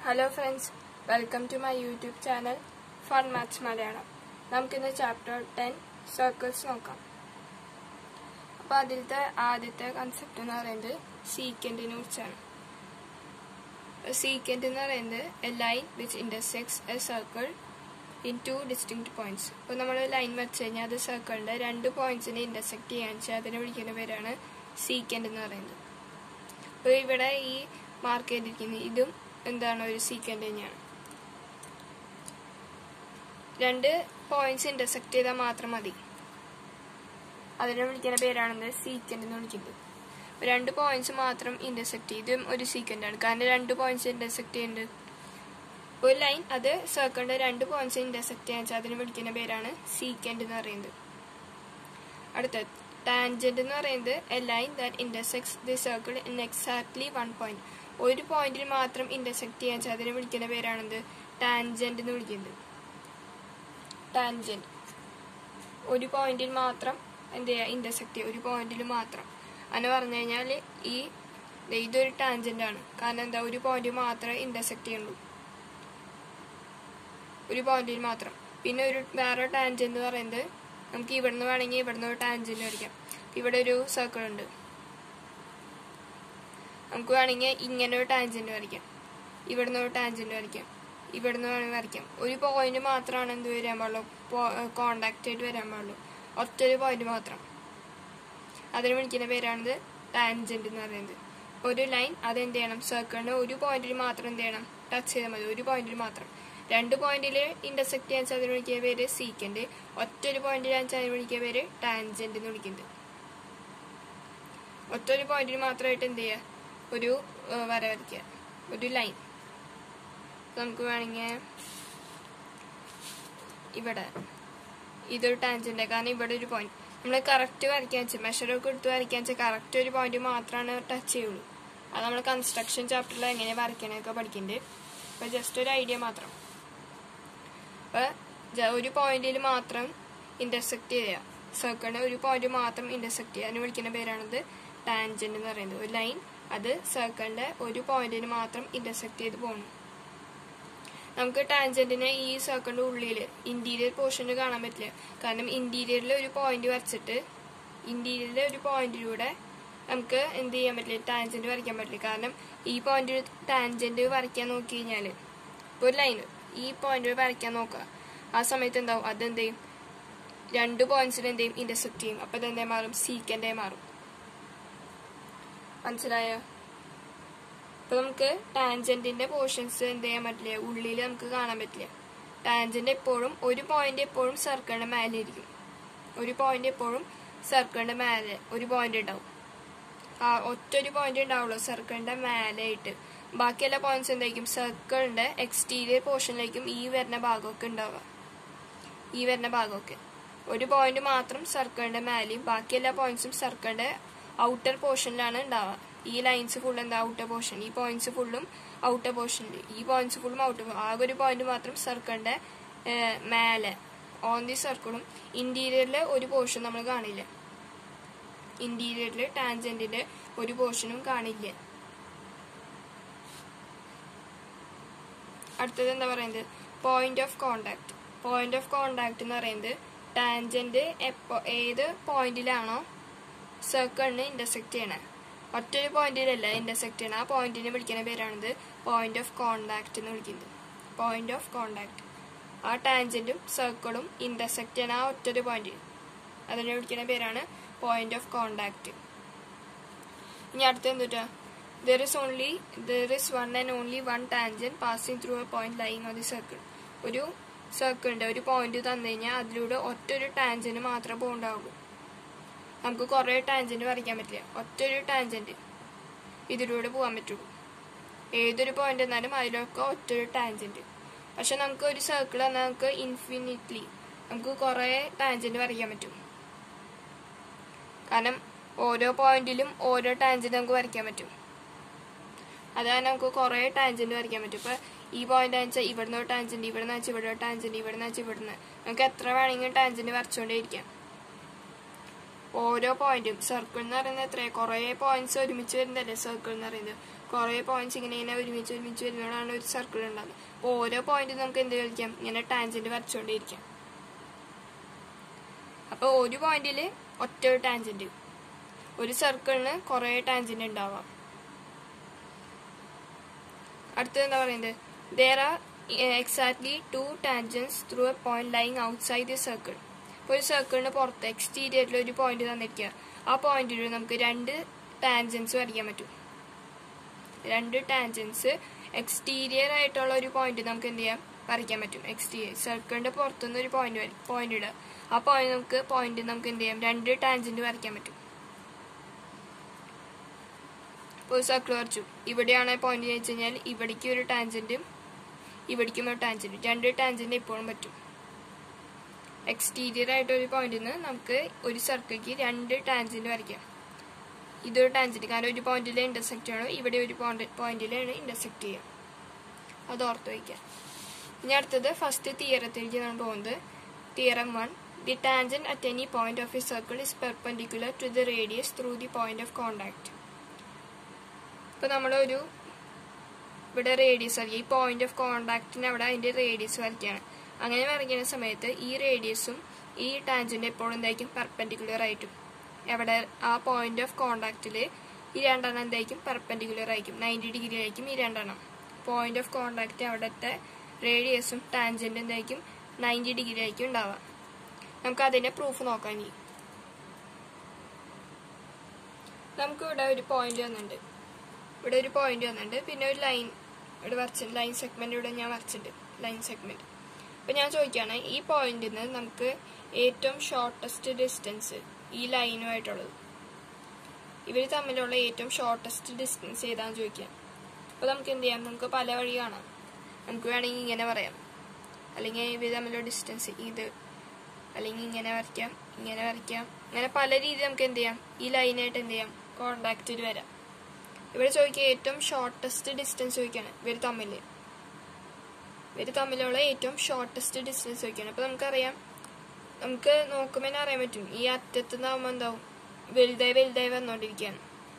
hello friends welcome to my YouTube channel fun maths Malayalam നമുക്കിന്ന് chapter ten circles നോക്കാം അപ്പോൾ അതിലത്തെ ആദ്യത്തെ കൺസെപ്റ്റ് എന്ന് പറയുന്നത് സീക്കൻഡിനെ കുറിച്ചാണ് സീക്കൻഡ് എന്ന് പറയുന്നത് a line which intersects a circle in two distinct points ഇപ്പോൾ നമ്മൾ ലൈൻ വെച്ച് കഴിഞ്ഞാൽ അത് സർക്കിളിൻ്റെ രണ്ട് പോയിന്റ്സിനെ ഇൻ്റർസെക്ട് ചെയ്യാൻ വെച്ചാൽ അതിനെ വിളിക്കുന്ന പേരാണ് സീക്കൻഡ് എന്ന് പറയുന്നത് അപ്പോൾ ഇവിടെ ഈ മാർക്ക് ചെയ്തിരിക്കുന്നത് ഇതും എന്താണ് ഒരു സീക്വന്റ് തന്നെയാണ് രണ്ട് പോയിന്റ്സ് ഇന്റർസെക്ട് ചെയ്താൽ മാത്രം മതി അതിനെ വിളിക്കുന്ന പേരാണെന്ന് സീക്വന്റ് എന്ന് വിളിക്കുന്നത് രണ്ട് പോയിന്റ്സ് മാത്രം ഇന്റർസെക്ട് ചെയ്തും ഒരു സീക്വന്റ് ആണ് കാരണം രണ്ട് പോയിന്റ്സ് ഇന്റർസെക്ട് ചെയ്യുന്നുണ്ട് ഒരു ലൈൻ അത് സർക്കിളിന്റെ രണ്ട് പോയിന്റ്സ് ഇന്റർസെക്ട് ചെയ്യാൻ വെച്ചാൽ അതിന് വിളിക്കുന്ന പേരാണ് സീക്വന്റ് എന്ന് പറയുന്നത് അടുത്തത് ടാൻജന്റ് എന്ന് പറയുന്നത് a line that intersects the circle in exactly one point ഒരു പോയിന്റിൽ മാത്രം ഇന്റർസെക്ട് ചെയ്യാൻ വെച്ചാൽ അതിനെ വിളിക്കുന്ന പേരാണെന്ത് ടാൻജന്റ് എന്ന് വിളിക്കുന്നത് ടാൻജന്റ് ഒരു പോയിന്റിൽ മാത്രം എന്ത് ചെയ്യുക ഇന്റർസെക്ട് ചെയ്യുക ഒരു പോയിന്റിൽ മാത്രം അങ്ങനെ പറഞ്ഞു കഴിഞ്ഞാൽ ഈ ദേ ഇതൊരു ടാൻജന്റ് ആണ് കാരണം എന്താ ഒരു പോയിന്റ് മാത്രമേ ഇന്റർസെക്ട് ചെയ്യുള്ളൂ ഒരു പോയിന്റിൽ മാത്രം പിന്നെ ഒരു വേറെ ടാൻജന്റ് എന്ന് പറയുന്നത് നമുക്ക് ഇവിടുന്ന് വേണമെങ്കിൽ ഇവിടുന്ന് ഒരു ടാൻജന്റ് വരയ്ക്കാം ഇവിടെ ഒരു സർക്കിൾ ഉണ്ട് നമുക്ക് വേണമെങ്കിൽ ഇങ്ങനെ ഒരു ടാൻജന്റ് വരയ്ക്കാം ഇവിടുന്ന് ഒരു ടാൻജന്റ് വരയ്ക്കാം ഇവിടുന്ന് വേണമെങ്കിൽ വരയ്ക്കാം ഒരു പോയിന്റ് മാത്രമാണ് എന്ത് വരാൻ പാടുള്ളൂ കോണ്ടാക്ട് ആയിട്ട് വരാൻ പാടുള്ളൂ ഒറ്റൊരു പോയിന്റ് മാത്രം അതിന് വിളിക്കുന്ന പേരാണിത് ടാൻജന്റ് എന്ന് പറയുന്നത് ഒരു ലൈൻ അത് എന്ത് ചെയ്യണം സർക്കിളിന് ഒരു പോയിന്റിൽ മാത്രം എന്ത് ചെയ്യണം ടച്ച് ചെയ്താൽ മതി ഒരു പോയിന്റിൽ മാത്രം രണ്ട് പോയിന്റിൽ ഇന്റർസെക്ട് ചെയ്യാൻ വെച്ചാൽ അതിന് വിളിക്കുന്ന പേര് സീക്കൻഡ് ഒറ്റൊരു പോയിന്റിൽ വെച്ചാൽ അതിന് വിളിക്കുന്ന പേര് ടാൻജന്റ് എന്ന് വിളിക്കുന്നത് ഒറ്റൊരു പോയിന്റിൽ മാത്രമായിട്ട് എന്ത് ചെയ്യുക ഒരു വര വരയ്ക്കുക ഒരു ലൈൻ നമുക്ക് വേണമെങ്കിൽ ഇവിടെ ഇതൊരു ടാൻജന്റ് കാരണം ഇവിടെ ഒരു പോയിന്റ് നമ്മൾ കറക്റ്റ് വരയ്ക്കാൻ വെച്ചാൽ മെഷറൊക്കെ എടുത്ത് വരയ്ക്കാൻ വെച്ചാൽ കറക്റ്റ് ഒരു പോയിന്റ് മാത്രമാണ് ടച്ച് ചെയ്യുള്ളൂ അത് നമ്മൾ കൺസ്ട്രക്ഷൻ ചാപ്റ്ററിൽ എങ്ങനെ വരയ്ക്കണമൊക്കെ പഠിക്കുന്നുണ്ട് അപ്പോൾ ജസ്റ്റ് ഒരു ഐഡിയ മാത്രം അപ്പോൾ ഒരു പോയിന്റിൽ മാത്രം ഇന്റർസെക്ട് ചെയ്യുക സർക്കിളിന് ഒരു പോയിന്റ് മാത്രം ഇന്റർസെക്ട് ചെയ്യുക അതിന് വിളിക്കുന്ന പേരാണിത് ടാൻജന്റ് എന്ന് പറയുന്നത് ഒരു ലൈൻ അത് സർക്കിളിന്റെ ഒരു പോയിന്റിന് മാത്രം ഇന്റർസെക്ട് ചെയ്ത് പോകുന്നു നമുക്ക് ടാൻജന്റിനെ ഈ സർക്കിളിന്റെ ഉള്ളിൽ ഇന്റീരിയർ പോർഷനിൽ കാണാൻ പറ്റില്ല കാരണം ഇന്റീരിയറിൽ ഒരു പോയിന്റ് വരച്ചിട്ട് ഇന്റീരിയറിലെ ഒരു പോയിന്റിലൂടെ നമുക്ക് എന്ത് ചെയ്യാൻ പറ്റില്ല ടാൻജന്റ് വരയ്ക്കാൻ പറ്റില്ല കാരണം ഈ പോയിന്റ് ടാൻജന്റ് വരയ്ക്കാൻ നോക്കി കഴിഞ്ഞാൽ ഇപ്പോൾ ഒരു ലൈൻ ഈ പോയിന്റ് വരയ്ക്കാൻ നോക്കുക ആ സമയത്ത് എന്താവും അതെന്ത് ചെയ്യും രണ്ട് പോയിന്റ്സിന് എന്ത് ചെയ്യും ഇന്റർസെക്ട് ചെയ്യും അപ്പൊ ഇതെന്തേ മാറും സീക്കൻഡേ മാറും മനസ്സിലായോ അപ്പൊ നമുക്ക് ടാൻജന്റിന്റെ പോർഷൻസ് എന്ത് ചെയ്യാൻ പറ്റില്ല ഉള്ളിൽ നമുക്ക് കാണാൻ പറ്റില്ല ടാൻജന്റ് എപ്പോഴും ഒരു പോയിന്റ് എപ്പോഴും സർക്കിളിന്റെ മേലെ ഇരിക്കും ഒരു പോയിന്റ് എപ്പോഴും സർക്കിളിന്റെ മേലെ ഒരു പോയിന്റ് ഉണ്ടാവും ആ ഒറ്റൊരു പോയിന്റ് ഉണ്ടാവുള്ളൂ സർക്കിളിന്റെ മേലെയായിട്ട് ബാക്കി എല്ലാ പോയിന്റ്സ് എന്തായിരിക്കും സർക്കിളിന്റെ എക്സ്റ്റീരിയർ പോർഷനിലേക്കും ഈ വരുന്ന ഭാഗമൊക്കെ ഉണ്ടാവുക ഈ വരുന്ന ഭാഗമൊക്കെ ഒരു പോയിന്റ് മാത്രം സർക്കിളിന്റെ മേലെയും ബാക്കി എല്ലാ പോയിന്റ്സും സർക്കിളിന്റെ ഔട്ടർ പോർഷനിലാണ് ഉണ്ടാവുക ഈ ലൈൻസ് ഫുൾ എന്താ ഔട്ടർ പോർഷൻ ഈ പോയിന്റ്സ് ഫുള്ളും ഔട്ടർ പോർഷനിൽ ഈ പോയിന്റ്സ് ഫുള്ളും ഔട്ടർ ആകെ ഒരു പോയിന്റ് മാത്രം സർക്കിളിന്റെ മേലെ ഓൺ ദി സർക്കിളും ഇന്റീരിയറിലെ ഒരു പോർഷൻ നമ്മൾ കാണില്ല ഇന്റീരിയറിൽ ടാൻജന്റിന്റെ ഒരു പോർഷനും കാണില്ല അടുത്തത് എന്താ പറയുന്നത് point of contact point of contact എന്ന് പറയുന്നത് ടാൻജന്റ് എപ്പോ ഏത് പോയിന്റിലാണോ സർക്കിളിന് ഇന്റർസെക്ട് ചെയ്യണേ ഒറ്റൊരു പോയിന്റിലല്ല ഇന്റർസെക്ട് ചെയ്യണം ആ പോയിന്റിനെ വിളിക്കുന്ന പേരാണിത് പോയിന്റ് ഓഫ് കോണ്ടാക്ട് എന്ന് വിളിക്കുന്നത് പോയിന്റ് ഓഫ് കോണ്ടാക്ട് ആ ടാൻജന്റും സർക്കിളും ഇന്റർസെക്ട് ചെയ്യണ ആ ഒറ്റൊരു പോയിന്റ് അതിനെ വിളിക്കുന്ന പേരാണ് പോയിന്റ് ഓഫ് കോണ്ടാക്ട് ഇനി അടുത്ത എന്തുട്ടാ there is only there is one and only one tangent passing through a point lying on the circle ഒരു സർക്കിളിന്റെ ഒരു പോയിന്റ് തന്നു കഴിഞ്ഞാൽ അതിലൂടെ ഒറ്റൊരു ടാൻജന്റ് മാത്രമേ പോകണ്ടാവുള്ളൂ നമുക്ക് കുറേ ടാൻജന്റ് വരയ്ക്കാൻ പറ്റില്ല ഒറ്റൊരു ടാൻജന്റ് ഇതിലൂടെ പോകാൻ പറ്റുള്ളൂ ഏതൊരു പോയിന്റ് എന്നാലും അതിലൊക്കെ ഒറ്റൊരു ടാൻജന്റ് പക്ഷെ നമുക്ക് ഒരു സർക്കിൾ എന്നാൽ നമുക്ക് ഇൻഫിനിറ്റ്ലി നമുക്ക് കുറേ ടാൻജന്റ് വരയ്ക്കാൻ പറ്റും കാരണം ഓരോ പോയിന്റിലും ഓരോ ടാൻജന്റ് നമുക്ക് വരയ്ക്കാൻ പറ്റും അതാണ് നമുക്ക് കുറേ ടാൻജന്റ് വരയ്ക്കാൻ പറ്റും ഇപ്പൊ ഈ പോയിന്റ് വെച്ചാൽ ഇവിടുന്ന് ഒരു ടാൻജന്റ് ഇവിടുന്ന് വെച്ചാൽ ഇവിടെ ടാൻജന്റ് ഇവിടുന്ന് വെച്ചാൽ ഇവിടുന്ന് നമുക്ക് എത്ര വേണമെങ്കിലും ടാൻജന്റ് വരച്ചുകൊണ്ടേ ഇരിക്കാം ഓരോ പോയിന്റും സർക്കിൾ എന്ന് പറയുന്നത് എത്ര കുറേ പോയിന്റ്സ് ഒരുമിച്ച് വരുന്നതല്ലേ സർക്കിൾ എന്ന് പറയുന്നത് കുറേ പോയിന്റ്സ് ഇങ്ങനെ ഇങ്ങനെ ഒരുമിച്ച് ഒരുമിച്ച് വരുമ്പോഴാണ് ഒരു സർക്കിൾ ഉണ്ടാകുന്നത് അപ്പോൾ ഓരോ പോയിന്റ് നമുക്ക് എന്ത് കളിക്കാം ഇങ്ങനെ ടാൻജന്റ് വരച്ചുകൊണ്ടേയിരിക്കാം അപ്പോൾ ഒരു പോയിന്റിൽ ഒറ്റ ഒരു ടാൻജന്റ് ഒരു സർക്കിളിന് കുറേ ടാൻജന്റ് ഉണ്ടാവാം അടുത്തത് എന്താ പറയുന്നത് there are exactly two tangents through a point lying outside the circle ഇപ്പോൾ ഒരു സർക്കിളിന് പുറത്ത് എക്സ്റ്റീരിയറിൽ ഒരു പോയിന്റ് തന്നിരിക്കുക ആ പോയിന്റിൽ നമുക്ക് രണ്ട് ടാൻജൻസ് വരയ്ക്കാൻ പറ്റും രണ്ട് ടാൻജൻസ് എക്സ്റ്റീരിയർ ആയിട്ടുള്ള ഒരു പോയിന്റ് നമുക്ക് എന്ത് ചെയ്യാം വരയ്ക്കാൻ പറ്റും എക്സ്റ്റീരിയർ സർക്കിളിന്റെ പുറത്തുനിന്ന് ഒരു പോയിന്റ് പോയിന്റ് ഇടുക ആ പോയിന്റ് നമുക്ക് പോയിന്റ് നമുക്ക് എന്ത് ചെയ്യാം രണ്ട് ടാൻജന്റ് വരയ്ക്കാൻ പറ്റും ഇപ്പോൾ ഒരു സർക്കിൾ വരച്ചു ഇവിടെയാണ് പോയിന്റ് എന്ന് വെച്ച് കഴിഞ്ഞാൽ ഇവിടേക്ക് ഒരു ടാൻജന്റും ഇവിടേക്കും ഒരു ടാൻജന്റും രണ്ട് ടാൻജന്റ് എപ്പോഴും പറ്റും എക്സ്റ്റീരിയർ ആയിട്ട് ഒരു പോയിന്റിൽ നിന്ന് നമുക്ക് ഒരു സർക്കിൾക്ക് രണ്ട് ടാൻജന്റ് വരയ്ക്കാം ഇതൊരു ടാൻജന്റ് കാരണം ഒരു പോയിന്റിൽ ഇന്റർസെക്റ്റ് ചെയ്യണം ഇവിടെ ഒരു പോയിന്റിലാണ് ഇന്റർസെക്റ്റ് ചെയ്യുക അത് ഓർത്ത് വയ്ക്കുക ഇനി അടുത്തത് ഫസ്റ്റ് തിയറത്തിലേക്ക് നമ്മൾ പോകുന്നത് theorem one the tangent at any point of a circle is perpendicular to the radius through the point of contact ഇപ്പൊ നമ്മളൊരു ഇവിടെ റേഡിയസ് വരയ്ക്കുക ഈ പോയിന്റ് ഓഫ് കോണ്ടാക്റ്റിന് അവിടെ അതിന്റെ റേഡിയസ് വരയ്ക്കുകയാണ് അങ്ങനെ വരയ്ക്കുന്ന സമയത്ത് ഈ റേഡിയസും ഈ ടാൻജന്റ് എപ്പോഴും എന്തായിരിക്കും പെർപെൻഡിക്കുലർ ആയിട്ടും എവിടെ ആ പോയിന്റ് ഓഫ് കോണ്ടാക്റ്റിൽ ഈ രണ്ടെണ്ണം എന്തായിരിക്കും പെർപെൻഡിക്കുലർ ആയിരിക്കും നയൻറ്റി ഡിഗ്രി ആയിരിക്കും ഈ രണ്ടെണ്ണം പോയിന്റ് ഓഫ് കോണ്ടാക്റ്റ് അവിടുത്തെ റേഡിയസും ടാൻജന്റ് എന്തായിരിക്കും നയൻറ്റി ഡിഗ്രി ആയിരിക്കും ഉണ്ടാവുക നമുക്ക് അതിന്റെ പ്രൂഫ് നോക്കാം ഇനി നമുക്ക് ഇവിടെ ഒരു പോയിന്റ് വന്നിട്ടുണ്ട് ഇവിടെ ഒരു പോയിന്റ് വന്നിട്ടുണ്ട് പിന്നെ ഒരു ലൈൻ ഇവിടെ വരച്ചിട്ടുണ്ട് ലൈൻ സെഗ്മെന്റ് ഇവിടെ ഞാൻ വരച്ചിട്ടുണ്ട് ലൈൻ സെഗ്മെന്റ് അപ്പൊ ഞാൻ ചോദിക്കുകയാണ് ഈ പോയിന്റിൽ നിന്ന് നമുക്ക് ഏറ്റവും ഷോർട്ടസ്റ്റ് ഡിസ്റ്റൻസ് ഈ ലൈനുമായിട്ടുള്ളത് ഇവർ തമ്മിലുള്ള ഏറ്റവും ഷോർട്ടസ്റ്റ് ഡിസ്റ്റൻസ് ഏതാന്ന് ചോദിക്കാം അപ്പോൾ നമുക്ക് എന്ത് ചെയ്യാം നമുക്ക് പല വഴി കാണാം നമുക്ക് വേണമെങ്കിൽ ഇങ്ങനെ പറയാം അല്ലെങ്കിൽ ഇവർ തമ്മിലുള്ള ഡിസ്റ്റൻസ് ഇത് അല്ലെങ്കിൽ ഇങ്ങനെ വരയ്ക്കാം ഇങ്ങനെ വരയ്ക്കാം അങ്ങനെ പല രീതി നമുക്ക് എന്ത് ചെയ്യാം ഈ ലൈനായിട്ട് എന്ത് ചെയ്യാം കോണ്ടാക്റ്റിൽ വരാം ഇവിടെ ചോദിക്കുക ഏറ്റവും ഷോർട്ടസ്റ്റ് ഡിസ്റ്റൻസ് ചോദിക്കുകയാണ് ഇവർ തമ്മിൽ ഇവർ തമ്മിലുള്ള ഏറ്റവും ഷോർട്ടസ്റ്റ് ഡിസ്റ്റൻസ് ചോദിക്കുകയാണ് അപ്പോൾ നമുക്കറിയാം നമുക്ക് നോക്കുമ്പോൾ തന്നെ അറിയാൻ പറ്റും ഈ അറ്റത്ത് നിന്നാകുമ്പോൾ എന്താവും വലുതായി വലുതായി വന്നുകൊണ്ടിരിക്കുകയാണ്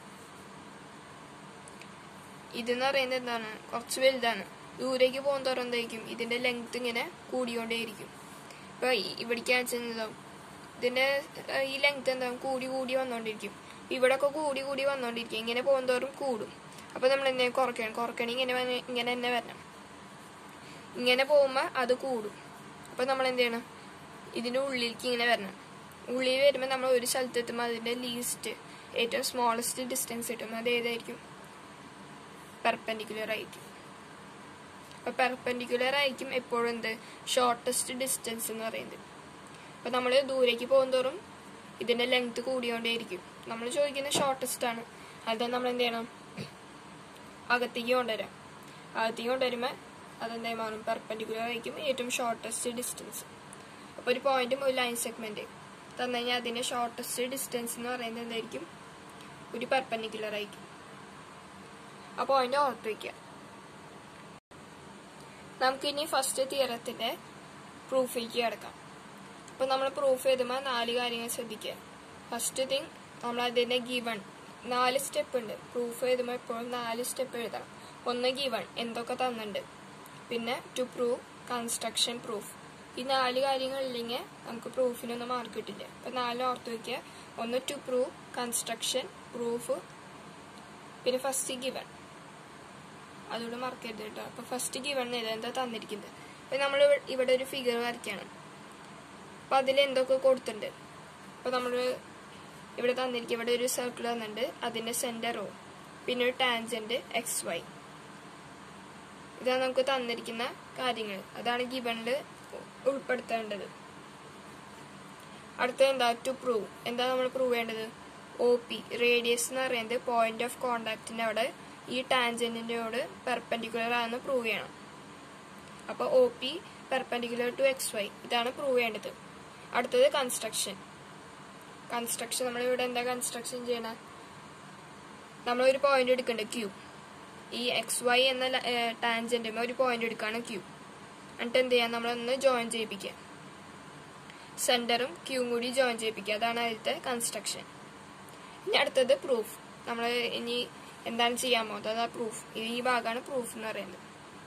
ഇതെന്ന് പറയുന്നത് എന്താണ് കുറച്ച് വലുതാണ് ദൂരേക്ക് പോകുന്നതോറും എന്തായിരിക്കും ഇതിന്റെ ലെങ്ത് ഇങ്ങനെ കൂടിക്കൊണ്ടേയിരിക്കും ഇപ്പൊ ഇവിടേക്ക് വെച്ചാൽ ഇതിന്റെ ഏഹ്, ഈ ലെങ്ത് എന്താവും കൂടി കൂടി വന്നുകൊണ്ടിരിക്കും ഇവിടൊക്കെ കൂടി കൂടി വന്നുകൊണ്ടിരിക്കും ഇങ്ങനെ പോകുന്നതോറും കൂടും അപ്പൊ നമ്മൾ എന്തെങ്കിലും കുറയ്ക്കണം കുറയ്ക്കണ ഇങ്ങനെ വന്ന് ഇങ്ങനെ തന്നെ വരണം ഇങ്ങനെ പോകുമ്പോൾ അത് കൂടും അപ്പൊ നമ്മൾ എന്ത് ചെയ്യണം ഇതിന്റെ ഉള്ളിലേക്ക് ഇങ്ങനെ വരണം ഉള്ളിൽ വരുമ്പോൾ നമ്മൾ ഒരു സ്ഥലത്ത് എത്തുമ്പോൾ അതിന്റെ ലീസ്റ്റ് ഏറ്റവും സ്മോളസ്റ്റ് ഡിസ്റ്റൻസ് കിട്ടും അത് ഏതായിരിക്കും പെർപെൻഡിക്കുലർ ആയിരിക്കും അപ്പൊ പെർപെൻഡിക്കുലർ ആയിരിക്കും എപ്പോഴും എന്ത് ഷോർട്ടസ്റ്റ് ഡിസ്റ്റൻസ് എന്ന് പറയുന്നത് അപ്പൊ നമ്മൾ ദൂരേക്ക് പോകുന്തോറും ഇതിന്റെ ലെങ്ത് കൂടിയോണ്ടേയിരിക്കും നമ്മൾ ചോദിക്കുന്ന ഷോർട്ടസ്റ്റ് ആണ് അത് നമ്മൾ എന്ത് ചെയ്യണം അകത്തേക്ക് കൊണ്ടുവരാം അകത്തേക്ക് കൊണ്ടുവരുമ്പോൾ അതെന്തായി മാറും പെർപെൻഡിക്കുലർ ആയിരിക്കും ഏറ്റവും ഷോർട്ടസ്റ്റ് ഡിസ്റ്റൻസ് അപ്പോൾ ഒരു പോയിന്റും ഒരു ലൈൻ സെഗ്മെന്റ് തന്നു കഴിഞ്ഞാൽ അതിന്റെ ഷോർട്ടസ്റ്റ് ഡിസ്റ്റൻസ് എന്ന് പറയുന്നത് എന്തായിരിക്കും ഒരു പെർപെൻഡിക്കുലർ ആയിരിക്കും ആ പോയിന്റ് ഓർത്ത് വയ്ക്കുക നമുക്കിനി ഫസ്റ്റ് തിയറത്തിന്റെ പ്രൂഫിലേക്ക് കിടക്കാം അപ്പൊ നമ്മൾ പ്രൂഫ് എഴുതുമ്പോൾ നാല് കാര്യങ്ങൾ ശ്രദ്ധിക്കുക ഫസ്റ്റ് തിങ് നമ്മൾ അതിന്റെ ഗിവൺ നാല് സ്റ്റെപ്പ് ഉണ്ട് പ്രൂഫ് എഴുതുമ്പോൾ എപ്പോഴും നാല് സ്റ്റെപ്പ് എഴുതണം ഒന്ന് ഗിവൺ എന്തൊക്കെ തന്നിട്ടുണ്ട് പിന്നെ ടു പ്രൂവ് കൺസ്ട്രക്ഷൻ പ്രൂഫ് ഈ നാല് കാര്യങ്ങളില്ലെങ്കിൽ നമുക്ക് പ്രൂഫിനൊന്നും മാർക്ക് കിട്ടില്ല അപ്പൊ നാല് ഓർത്ത് വെക്കുക ഒന്ന് ടു പ്രൂവ് കൺസ്ട്രക്ഷൻ പ്രൂഫ് പിന്നെ ഫസ്റ്റ് ഗിവൺ അതുകൂടെ മറക്കരുത് കേട്ടോ അപ്പൊ ഫസ്റ്റ് ഗിവൺ എന്താ തന്നിരിക്കുന്നത് അപ്പൊ നമ്മൾ ഇവിടെ ഒരു ഫിഗർ വരയ്ക്കണം അപ്പൊ അതിൽ എന്തൊക്കെ കൊടുത്തിട്ടുണ്ട് അപ്പൊ നമ്മൾ ഇവിടെ തന്നിരിക്കും ഇവിടെ ഒരു സർക്കിൾ തന്നിട്ടുണ്ട് അതിന്റെ സെന്റർ ഓ പിന്നെ ഒരു ടാൻജന്റ് എക്സ് വൈ ഇതാണ് നമുക്ക് തന്നിരിക്കുന്ന കാര്യങ്ങൾ അതാണ് ഗിവണിൽ ഉൾപ്പെടുത്തേണ്ടത് അടുത്ത എന്താ ടു പ്രൂവ് എന്താ നമ്മൾ പ്രൂവ് ചെയ്യേണ്ടത് ഒ പി റേഡിയസ് എന്ന് പറയുന്നത് പോയിന്റ് ഓഫ് കോണ്ടാക്റ്റിന്റെ അവിടെ ഈ ടാൻജന്റിനോട് പെർപെൻഡിക്കുലർ ആണെന്ന് പ്രൂവ് ചെയ്യണം അപ്പോൾ O P perpendicular to X Y ഇതാണ് പ്രൂവ് ചെയ്യേണ്ടത് അടുത്തത് കൺസ്ട്രക്ഷൻ കൺസ്ട്രക്ഷൻ നമ്മൾ ഇവിടെ എന്താ കൺസ്ട്രക്ഷൻ ചെയ്യണ നമ്മൾ ഒരു പോയിന്റ് എടുക്കണ്ട ക്യൂ ഈ എക്സ് വൈ എന്ന ടാൻജന്റ് ഒരു പോയിന്റ് എടുക്കുകയാണ് ക്യൂ എന്നിട്ട് എന്ത് ചെയ്യാം നമ്മളൊന്ന് ജോയിൻ ചെയ്യിപ്പിക്കുക സെന്ററും ക്യൂവും കൂടി ജോയിൻ ചെയ്യിപ്പിക്കുക അതാണ് ആദ്യത്തെ കൺസ്ട്രക്ഷൻ ഇനി അടുത്തത് പ്രൂഫ് നമ്മൾ ഇനി എന്താണ് ചെയ്യാൻ പോകുന്നത് അതാ പ്രൂഫ് ഈ ഭാഗമാണ് പ്രൂഫ് എന്ന് പറയുന്നത്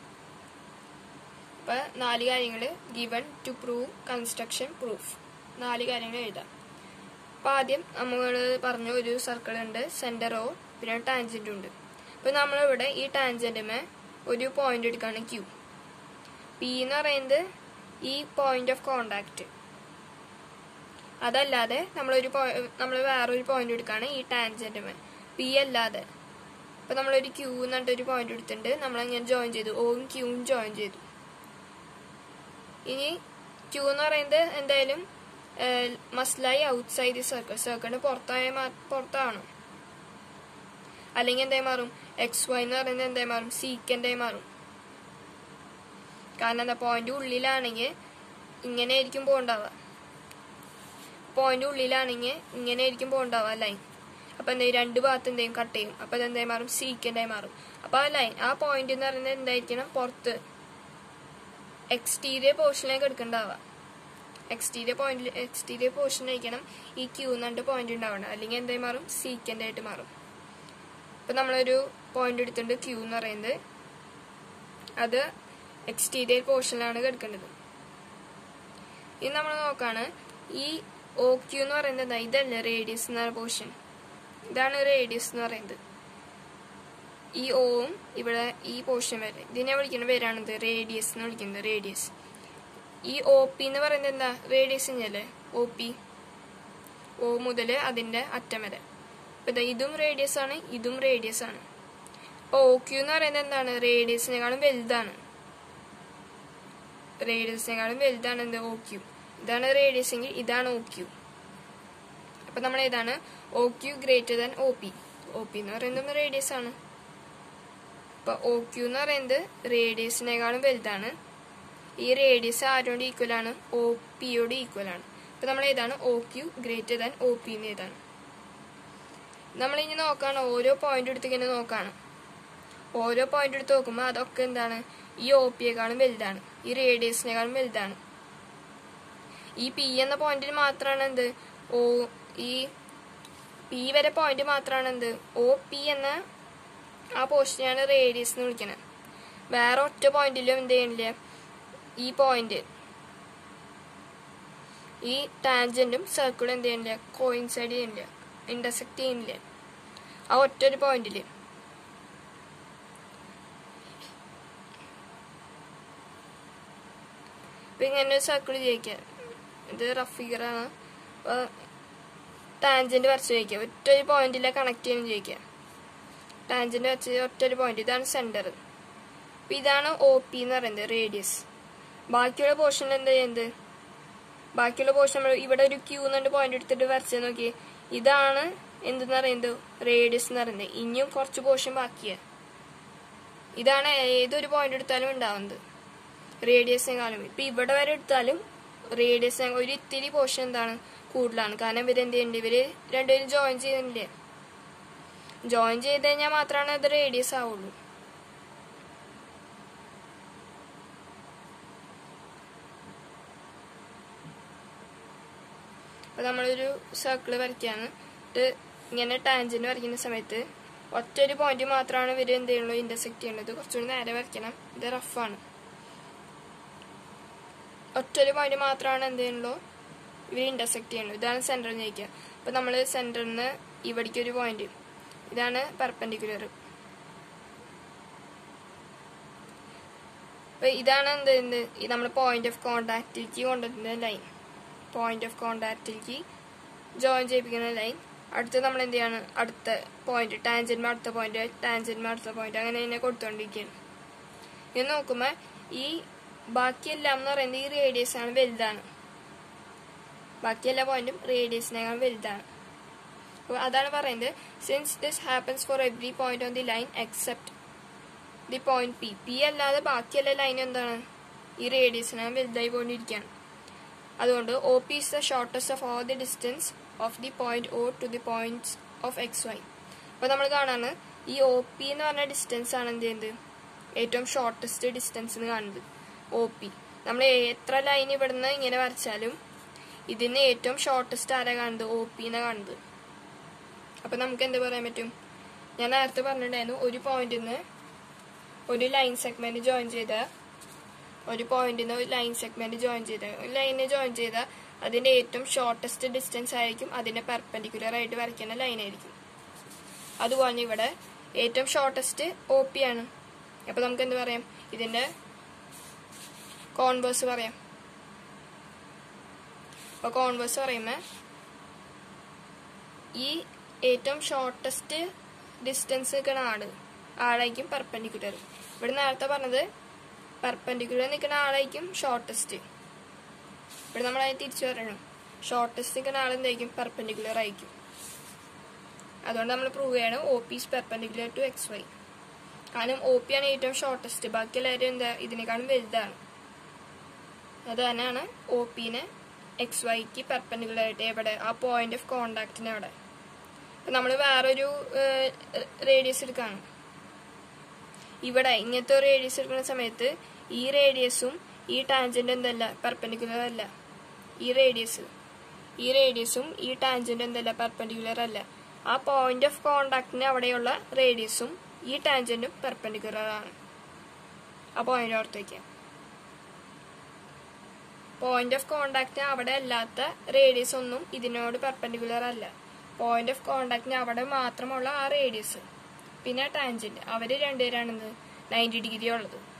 അപ്പൊ നാല് കാര്യങ്ങൾ given to prove construction proof നാല് കാര്യങ്ങൾ എഴുതാം അപ്പൊ ആദ്യം നമ്മൾ പറഞ്ഞ ഒരു സർക്കിൾ ഉണ്ട് സെന്റർ ഓ പിന്നെ ടാൻജന്റ് ഉണ്ട് അപ്പൊ നമ്മളിവിടെ ഈ ടാൻജന്റിമേ ഒരു പോയിന്റ് എടുക്കുകയാണ് ക്യൂ പി എന്ന് പറയുന്നത് ഈ പോയിന്റ് ഓഫ് കോണ്ടാക്ട് അതല്ലാതെ നമ്മളൊരു നമ്മൾ വേറൊരു പോയിന്റ് എടുക്കുകയാണ് ഈ ടാൻജന്റിമേ പി അല്ലാതെ അപ്പൊ നമ്മളൊരു ക്യൂ എന്നിട്ട് ഒരു പോയിന്റ് എടുത്തിട്ടുണ്ട് നമ്മൾ അങ്ങനെ ജോയിൻ ചെയ്തു ഓയും ക്യൂവും ജോയിൻ ചെയ്തു ഇനി ക്യൂ എന്ന് പറയുന്നത് എന്തായാലും മസ്ലായി ഔട്ട്സൈഡ് ദി സർക്കിൾ സർക്കിളിന് പുറത്തായ പുറത്താണ് അല്ലെങ്കിൽ എന്തായി മാറും എക്സ് വൈ എന്ന് പറയുന്നത് എന്തായി മാറും സീക്കൻ്റായി മാറും കാരണം എന്താ പോയിന്റ് ഉള്ളിലാണെങ്കിൽ ഇങ്ങനെ ആയിരിക്കും പോണ്ടാവുക പോയിന്റ് ഉള്ളിലാണെങ്കിൽ ഇങ്ങനെ ആയിരിക്കും പോണ്ടാവുക ലൈൻ അപ്പൊ എന്താ രണ്ട് ഭാഗത്ത് എന്തെയും കട്ട് ചെയ്യും അപ്പൊ അതെന്തായി മാറും സീക്കൻ്റായി മാറും അപ്പൊ ആ ലൈൻ ആ പോയിന്റ് എന്ന് പറയുന്നത് എന്തായിരിക്കണം പുറത്ത് എക്സ്റ്റീരിയർ പോർഷനിലേക്ക് എടുക്കണ്ടാവുക എക്സ്റ്റീരിയർ പോയിന്റ് എക്സ്റ്റീരിയർ പോർഷനായിരിക്കണം ഈ ക്യൂ എന്നിട്ട് പോയിന്റ് ഉണ്ടാവണം അല്ലെങ്കിൽ എന്തായി മാറും സീക്കൻ്റ് ആയിട്ട് മാറും ഇപ്പൊ നമ്മളൊരു പോയിന്റ് എടുത്തിട്ടുണ്ട് ക്യൂ എന്ന് പറയുന്നത് അത് എക്സ്റ്റീരിയർ പോർഷനിലാണ് കിടക്കേണ്ടത് ഇനി നമ്മൾ നോക്കാണ് ഈ ഒ ക്യൂ എന്ന് പറയുന്നത് എന്താ ഇതല്ലേ റേഡിയസ് എന്ന പോർഷൻ ഇതാണ് റേഡിയസ് എന്ന് പറയുന്നത് ഈ ഓവും ഇവിടെ ഈ പോർഷൻ വരെ ഇതിനെ വിളിക്കുന്ന പേരാണിത് റേഡിയസ് എന്ന് വിളിക്കുന്നത് റേഡിയസ് ഈ ഒ പി എന്ന് പറയുന്നത് എന്താ റേഡിയസ് അല്ലേ ഒ പി ഒ മുതൽ അതിന്റെ അറ്റം വരെ അപ്പൊ ഇതാ ഇതും റേഡിയസ് ആണ് ഇതും റേഡിയസ് ആണ് അപ്പൊ ഒ ക്യൂ എന്ന് പറയുന്നത് എന്താണ് റേഡിയസിനെക്കാളും വലുതാണ് റേഡിയസിനെക്കാളും വലുതാണ് എന്ത് ഒ ക്യൂ ഇതാണ് റേഡിയസ് എങ്കിൽ ഇതാണ് ഒ ക്യൂ അപ്പൊ നമ്മൾ ഏതാണ് O Q greater than O P O P എന്ന് പറയുന്നത് റേഡിയസ് ആണ് അപ്പൊ ഒ ക്യൂ എന്ന് പറയുന്നത് റേഡിയസിനേക്കാളും വലുതാണ് ഈ റേഡിയസ് ആരോട് ഈക്വൽ ആണ് ഒ പിയോട് ഈക്വൽ ആണ് അപ്പൊ നമ്മൾ ഏതാണ് O Q greater than O P എന്ന് ഏതാണ് നമ്മൾ ഇനി നോക്കാണ് ഓരോ പോയിന്റ് എടുത്ത് ഇങ്ങനെ നോക്കാണ് ഓരോ പോയിന്റ് എടുത്ത് നോക്കുമ്പോൾ അതൊക്കെ എന്താണ് ഈ ഒ പിയെക്കാളും വലുതാണ് ഈ റേഡിയസിനേക്കാളും വലുതാണ് ഈ പി എന്ന പോയിന്റിന് മാത്രമാണ് എന്ത് ഓ ഈ പി വരെ പോയിന്റ് മാത്രമാണ് എന്ത് ഒ പി എന്ന ആ പോസ്റ്റിനെയാണ് റേഡിയസ് എന്ന് വിളിക്കുന്നത് വേറെ ഒറ്റ പോയിന്റിലും എന്ത് ചെയ്യണില്ല ഈ പോയിന്റ് ഈ ടാൻജന്റും സർക്കിളും എന്ത് ചെയ്യണില്ല കോയിൻസൈഡ് ചെയ്യണില്ല ഇന്റർസെക്ട് ചെയ്യുന്നില്ല ആ ഒറ്റ ഒരു പോയിന്റില് ഇപ്പൊ ഇങ്ങനെ ഒരു സർക്കിൾ ജയിക്കുക ഇത് റഫ് ഫിഗറാണ് അപ്പൊ ടാൻജന്റ് വരച്ച് ജയിക്കുക ഒറ്റ ഒരു പോയിന്റിലെ കണക്ട് ചെയ്യുന്ന ജയിക്കുക ടാൻജന്റ് വെച്ച് ഒറ്റ ഒരു പോയിന്റ് ഇതാണ് സെന്റർ അപ്പൊ ഇതാണ് ഒ പി എന്ന് പറയുന്നത് റേഡിയസ് ബാക്കിയുള്ള പോർഷനിൽ എന്താ ചെയ്യുന്നത് ബാക്കിയുള്ള പോർഷൻ ഇവിടെ ഒരു ക്യൂ എന്നുണ്ട് പോയിന്റ് എടുത്തിട്ട് വരച്ച് നോക്കി ഇതാണ് എന്തെന്ന് പറയുന്നത് റേഡിയസ് എന്ന് പറയുന്നത് ഇനിയും കുറച്ച് പോർഷൻ ബാക്കിയാ ഇതാണ് ഏതൊരു പോയിന്റ് എടുത്താലും ഉണ്ടാവുന്നത് റേഡിയസിനെക്കാളും ഇപ്പൊ ഇവിടെ വരെ എടുത്താലും റേഡിയസ് ഒരു ഇത്തിരി പോർഷൻ എന്താണ് കൂടുതലാണ് കാരണം ഇവര് എന്ത് ചെയ്യുന്നുണ്ട് ഇവര് രണ്ടുപേരും ജോയിൻ ചെയ്യുന്നില്ലേ ജോയിൻ ചെയ്ത് കഴിഞ്ഞാൽ മാത്രമാണ് അത് റേഡിയസ് ആവുള്ളൂ അപ്പൊ നമ്മളൊരു സർക്കിൾ വരയ്ക്കാണ് എന്നിട്ട് ഇങ്ങനെ ടാൻജന്റ് വരയ്ക്കുന്ന സമയത്ത് ഒറ്റ ഒരു പോയിന്റ് മാത്രമാണ് ഇവര് എന്ത് ചെയ്യുള്ളൂ ഇന്റർസെക്ട് ചെയ്യുന്നത് കുറച്ചുകൂടി നേരെ വരയ്ക്കണം ഇത് റഫാണ് ഒറ്റൊരു പോയിന്റ് മാത്രമാണ് എന്ത് ചെയ്യുള്ളൂ ഇവർ ഇന്റർസെക്ട് ചെയ്യുള്ളൂ ഇതാണ് സെന്റർ ജയിക്കുക അപ്പൊ നമ്മൾ സെന്ററിൽ നിന്ന് ഇവിടേക്ക് ഒരു പോയിന്റ് ഇതാണ് പെർപെൻഡിക്കുലർ അപ്പൊ ഇതാണ് എന്ത് എന്ത് നമ്മൾ പോയിന്റ് ഓഫ് കോണ്ടാക്റ്റിലേക്ക് കൊണ്ടുവരുന്ന ലൈൻ പോയിന്റ് ഓഫ് കോണ്ടാക്റ്റിലേക്ക് ജോയിൻ ചെയ്യിപ്പിക്കുന്ന ലൈൻ അടുത്ത് നമ്മൾ എന്ത് ചെയ്യാണ് അടുത്ത പോയിന്റ് ടാൻജന്മ അടുത്ത പോയിന്റ് ടാൻജന്മ അടുത്ത പോയിന്റ് അങ്ങനെ തന്നെ കൊടുത്തോണ്ടിരിക്കുകയാണ് ഇത് നോക്കുമ്പോൾ ഈ ബാക്കിയെല്ലാം എന്ന് പറയുന്നത് ഈ റേഡിയസ് ആണ് വലുതാണ് ബാക്കി എല്ലാ പോയിന്റും റേഡിയസിനേക്കാൾ വലുതാണ് അപ്പോൾ അതാണ് പറയുന്നത് since this happens for every point on the line except the point P P അല്ലാതെ ബാക്കി എല്ലാ ലൈനും എന്താണ് ഈ റേഡിയസിനേക്കാൾ വലുതായി പോയിട്ടിരിക്കുകയാണ് അതുകൊണ്ട് O P is the shortest of all the distance of the point O to the points of X Y അപ്പോൾ നമ്മൾ കാണാണ് ഈ ഒ പി എന്ന് പറഞ്ഞ ഡിസ്റ്റൻസ് ആണ് എന്ത് ചെയ്യുന്നത് ഏറ്റവും ഷോർട്ടസ്റ്റ് ഡിസ്റ്റൻസ് എന്ന് കാണുന്നത് ഒ പി നമ്മൾ എത്ര ലൈൻ ഇവിടുന്ന് ഇങ്ങനെ വരച്ചാലും ഇതിന് ഏറ്റവും ഷോർട്ടസ്റ്റ് ആരാ കാണുന്നത് ഒ പി എന്നാ കാണുന്നത് അപ്പൊ നമുക്ക് എന്ത് പറയാൻ പറ്റും ഞാൻ നേരത്തെ പറഞ്ഞിട്ടുണ്ടായിരുന്നു ഒരു പോയിന്റിൽ നിന്ന് ഒരു ലൈൻ സെഗ്മെന്റ് ജോയിൻ ചെയ്ത ഒരു പോയിന്റിൽ നിന്ന് ഒരു ലൈൻ സെഗ്മെന്റ് ജോയിൻ ചെയ്ത ഒരു ലൈനെ ജോയിൻ ചെയ്ത അതിന്റെ ഏറ്റവും ഷോർട്ടസ്റ്റ് ഡിസ്റ്റൻസ് ആയിരിക്കും അതിന്റെ പെർപെൻഡിക്കുലർ ആയിട്ട് വരയ്ക്കുന്ന ലൈൻ ആയിരിക്കും അതുപോലെ ഇവിടെ ഏറ്റവും ഷോർട്ടസ്റ്റ് ഒ പി ആണ് അപ്പൊ നമുക്ക് എന്ത് പറയാം ഇതിന്റെ കോൺവേഴ്സ് പറയാം അപ്പൊ കോൺവേഴ്സ് പറയുമ്പോൾ ഈ ഏറ്റവും ഷോർട്ടസ്റ്റ് ഡിസ്റ്റൻസ് നിൽക്കുന്ന ആള് ആളായിരിക്കും പെർപെൻഡിക്കുലർ ഇവിടെ നേരത്തെ പറഞ്ഞത് പെർപെൻഡിക്കുലർ നിൽക്കുന്ന ആളായിരിക്കും ഷോർട്ടസ്റ്റ് ഇവിടെ നമ്മൾ അതിന് തിരിച്ചു പറയണം ഷോർട്ടസ്റ്റ് നിൽക്കുന്ന ആൾ എന്തായിരിക്കും പെർപെൻഡിക്കുലർ ആയിരിക്കും അതുകൊണ്ട് നമ്മൾ പ്രൂവ് ചെയ്യണം O P is perpendicular to X Y കാരണം ഒ പി ആണ് ഏറ്റവും ഷോർട്ടസ്റ്റ് ബാക്കി എല്ലാവരും എന്താ ഇതിനേക്കാളും വലുതാണ് അത് തന്നെയാണ് ഒ പിനെ എക്സ് വൈക്ക് പെർപെൻഡിക്കുലർ ആയിട്ട് എവിടെ ആ പോയിന്റ് ഓഫ് കോണ്ടാക്റ്റിന് അവിടെ ഇപ്പം നമ്മൾ വേറൊരു റേഡിയസ് എടുക്കുകയാണ് ഇവിടെ ഇങ്ങനത്തെ ഒരു റേഡിയസ് എടുക്കുന്ന സമയത്ത് ഈ റേഡിയസും ഈ ടാൻജന്റ് എന്തല്ല പെർപെൻഡിക്കുലർ അല്ല ഈ റേഡിയസ് ഈ റേഡിയസും ഈ ടാൻജന്റ് എന്തല്ല പെർപെൻഡിക്കുലർ അല്ല ആ പോയിന്റ് ഓഫ് കോണ്ടാക്റ്റിന് അവിടെയുള്ള റേഡിയസും ഈ ടാൻജന്റും പെർപെൻഡിക്കുലർ ആണ് ആ പോയിന്റ് ഓർത്തേക്ക് പോയിന്റ് ഓഫ് കോണ്ടാക്റ്റിന് അവിടെ അല്ലാത്ത റേഡിയസ് ഒന്നും ഇതിനോട് പെർപെൻഡിക്കുലർ അല്ല പോയിന്റ് ഓഫ് കോണ്ടാക്റ്റിന് അവിടെ മാത്രമുള്ള ആ റേഡിയസ് പിന്നെ ടാൻജന്റ് അവര് രണ്ടുപേരാണെന്ന് നയൻറ്റി ഡിഗ്രി ഉള്ളത്